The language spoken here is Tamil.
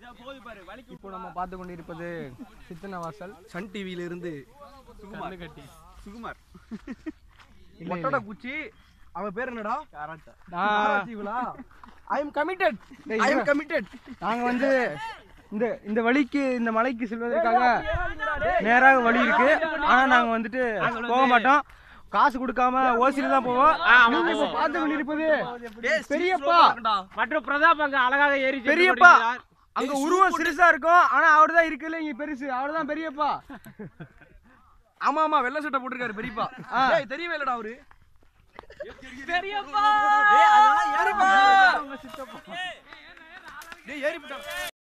இப்போ நம்ம பார்த்து கொண்டிருப்பது சித்தன வாசல் சன் டிவியில இருந்து கண்ணு கட்டி சுகுமார் இல்ல, மொட்டோட குச்சி அவன் பேர் என்னடா நான் ஐ எம் கமிட்டட் டேய், ஐ இரு. எம் கமிட்டட் நாங்க வந்து இந்த இந்த வழிக்கு இந்த மலைக்கு செல்வதற்காக நேராக வழி இருக்கு ஆனா நாங்க வந்துட்டு போக மாட்டோம் காசு கொடுக்காம ஓசில தான் போவோம் நீங்க இப்ப பார்த்து கொண்டிருப்பது பெரியப்பா மற்றும் பிரதாப் அங்க அழகாக ஏறி சென்று பெரியப்பா கொண்டிருக்கிறார். அங்க உருவம் சிறுசா இருக்கும் ஆனா அவர் தான் இருக்குல்ல இங்க பெருசு அவர் தான் பெரியப்பா ஆமா ஆமா வெள்ளை சட்டை போட்டிருக்காரு பெரியப்பா ஆ. டேய் தெரியவே இல்லடா அவரு பெரியப்பா டேய் அதெல்லாம் ஏறிப்பா டேய் ஏறிப்பா